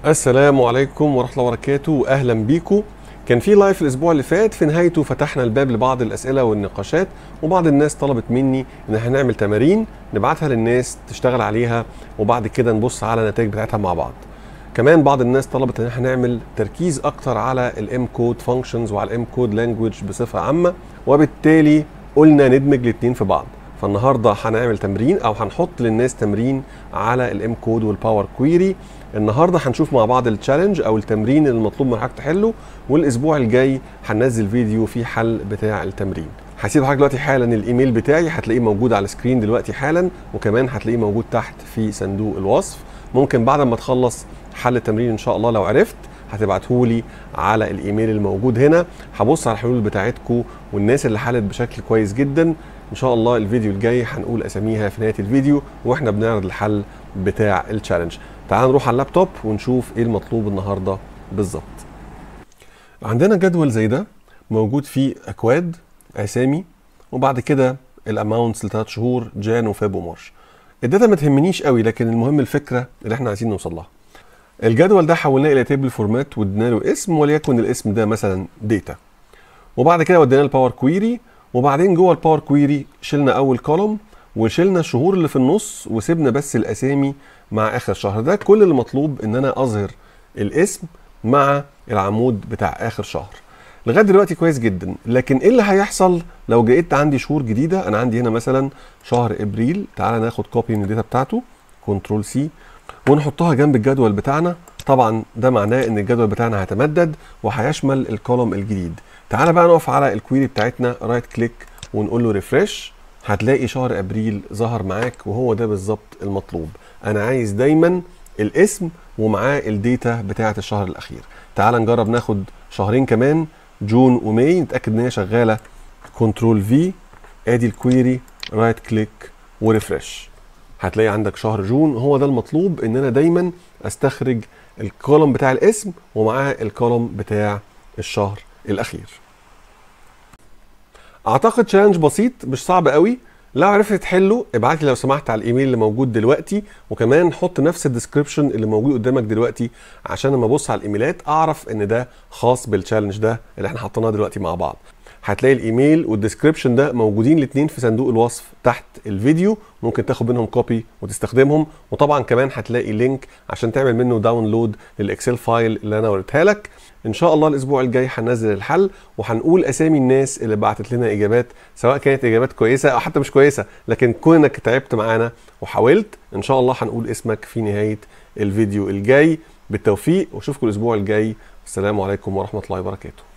السلام عليكم ورحمة الله وبركاته وأهلا بيكم كان في لايف الأسبوع اللي فات في نهايته فتحنا الباب لبعض الأسئلة والنقاشات وبعض الناس طلبت مني إن احنا نعمل تمارين نبعتها للناس تشتغل عليها وبعد كده نبص على النتائج بتاعتها مع بعض كمان بعض الناس طلبت ان احنا نعمل تركيز اكتر على الام كود فانكشنز وعلى الام كود لانجوج بصفه عامه وبالتالي قلنا ندمج الاثنين في بعض فالنهارده هنعمل تمرين او هنحط للناس تمرين على الام كود والباور كويري النهارده هنشوف مع بعض التشالنج او التمرين اللي المطلوب من حضرتك تحله والاسبوع الجاي هننزل فيديو فيه حل بتاع التمرين هسيب حضرتك دلوقتي حالا الايميل بتاعي هتلاقيه موجود على السكرين دلوقتي حالا وكمان هتلاقيه موجود تحت في صندوق الوصف ممكن بعد ما تخلص حل التمرين ان شاء الله لو عرفت هتبعته لي على الايميل الموجود هنا هبص على الحلول بتاعتكم والناس اللي حلت بشكل كويس جدا ان شاء الله الفيديو الجاي هنقول اساميها في نهايه الفيديو واحنا بنعرض الحل بتاع التشالنج تعال نروح على اللابتوب ونشوف ايه المطلوب النهارده بالظبط عندنا جدول زي ده موجود فيه اكواد اسامي وبعد كده الاماونتس لثلاث شهور جان وفاب ومارش الداتا ما تهمنيش قوي لكن المهم الفكره اللي احنا عايزين نوصل لها الجدول ده حولناه الى تيبل فورمات وادينا له اسم وليكن الاسم ده مثلا داتا وبعد كده ودينا الباور كويري وبعدين جوه الباور كويري شلنا اول كولوم وشلنا الشهور اللي في النص وسيبنا بس الاسامي مع اخر شهر ده كل اللي مطلوب ان انا اظهر الاسم مع العمود بتاع اخر شهر لغايه دلوقتي كويس جدا لكن ايه اللي هيحصل لو جئت عندي شهور جديده انا عندي هنا مثلا شهر ابريل تعالى ناخد كوبي من الداتا بتاعته كنترول سي ونحطها جنب الجدول بتاعنا طبعا ده معناه ان الجدول بتاعنا هيتمدد وهيشمل الكولوم الجديد تعالى بقى نقف على الكويري بتاعتنا رايت كليك ونقول له ريفرش هتلاقي شهر ابريل ظهر معاك وهو ده بالظبط المطلوب انا عايز دايما الاسم ومعاه الداتا بتاعه الشهر الاخير تعال نجرب ناخد شهرين كمان جون وماي نتاكد ان هي شغاله كنترول في ادي الكويري رايت كليك وريفرش هتلاقي عندك شهر جون هو ده المطلوب ان انا دايما استخرج الكولوم بتاع الاسم ومعاه الكولوم بتاع الشهر الاخير اعتقد تشالنج بسيط مش صعب قوي لو عرفت تحله ابعت لي لو سمحت على الايميل اللي موجود دلوقتي وكمان حط نفس الديسكربشن اللي موجود قدامك دلوقتي عشان لما ابص على الايميلات اعرف ان ده خاص بالتشالنج ده اللي احنا حطيناه دلوقتي مع بعض هتلاقي الايميل والديسكربشن ده موجودين الاثنين في صندوق الوصف تحت الفيديو ممكن تاخد منهم كوبي وتستخدمهم وطبعا كمان هتلاقي لينك عشان تعمل منه داونلود للاكسل فايل اللي انا وريتها لك ان شاء الله الاسبوع الجاي هننزل الحل وهنقول اسامي الناس اللي بعتت لنا اجابات سواء كانت اجابات كويسه او حتى مش كويسه لكن كونك تعبت معانا وحاولت ان شاء الله هنقول اسمك في نهايه الفيديو الجاي بالتوفيق واشوفكم الاسبوع الجاي والسلام عليكم ورحمه الله وبركاته